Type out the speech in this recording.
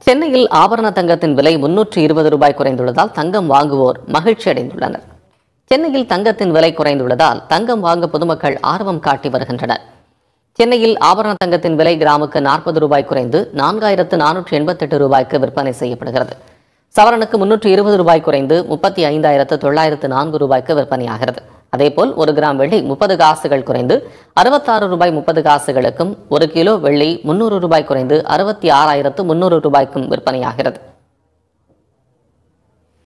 சென்னையில் ஆபரண தங்கத்தின் விலை முன்னூற்று இருபது ரூபாய் குறைந்துள்ளதால் தங்கம் வாங்குவோர் மகிழ்ச்சி அடைந்துள்ளனர் சென்னையில் தங்கத்தின் விலை குறைந்துள்ளதால் தங்கம் வாங்க பொதுமக்கள் ஆர்வம் காட்டி வருகின்றனர் சென்னையில் ஆபரண தங்கத்தின் விலை கிராமுக்கு நாற்பது ரூபாய் குறைந்து நான்காயிரத்து நானூற்று எண்பத்தெட்டு ரூபாய்க்கு விற்பனை செய்யப்படுகிறது சவரனுக்கு முன்னூற்று இருபது ரூபாய் குறைந்து முப்பத்தி ஐந்தாயிரத்து தொள்ளாயிரத்து நான்கு ரூபாய்க்கு விற்பனையாகிறது அதேபோல் ஒரு கிராம் வெள்ளி முப்பது காசுகள் குறைந்து அறுபத்தாறு ரூபாய் முப்பது காசுகளுக்கும் ஒரு கிலோ வெள்ளி முன்னூறு ரூபாய் குறைந்து அறுபத்தி ஆறாயிரத்து முன்னூறு ரூபாய்க்கும் விற்பனையாகிறது